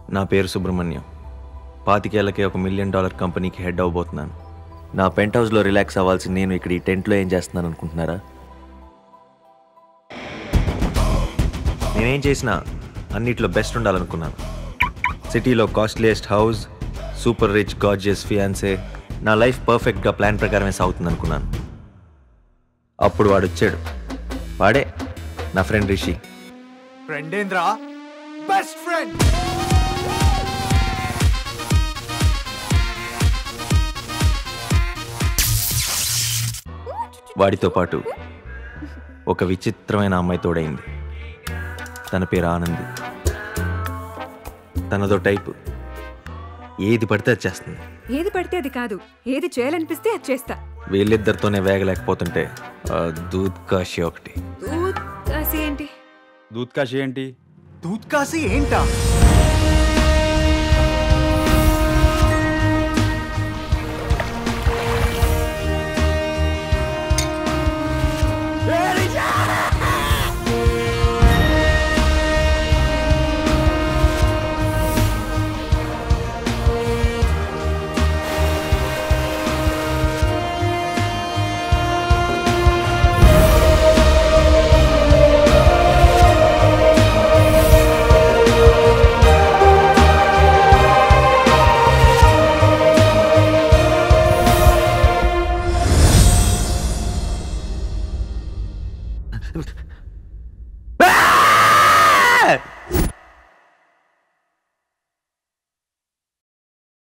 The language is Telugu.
నా పేరు సుబ్రహ్మణ్యం పాతికేళ్లకే ఒక మిలియన్ డాలర్ కంపెనీకి హెడ్ అవ్వబోతున్నాను నా పెంట్ హౌస్లో రిలాక్స్ అవ్వాల్సి నేను ఇక్కడ ఈ టెంట్లో ఏం చేస్తున్నాను అనుకుంటున్నారా నేనేం చేసినా అన్నిట్లో బెస్ట్ ఉండాలనుకున్నాను సిటీలో costliest house super rich gorgeous fiancee నా లైఫ్ పర్ఫెక్ట్గా ప్లాన్ ప్రకారమే సాగుతుంది అనుకున్నాను అప్పుడు వాడు వచ్చాడు వాడే నా ఫ్రెండ్ రిషి ఫ్రెండేంద్రా బెస్ట్ ఫ్రెండ్ వాడితో పాటు ఒక విచిత్రమైన అమ్మాయి తోడైంది తన పేరు ఆనంది తనదో టైపు ఏది పడితే అది చేస్తుంది ఏది పడితే అది కాదు ఏది చేయాలనిపిస్తే అది చేస్తా వీళ్ళిద్దరితోనే వేగలేకపోతుంటే ఆ దూద్ కాశీ ఒకటి దూద్ కాసి ఏంటి దూత్ కాశీ ఏంటి దూత్ కాసి ఏంటా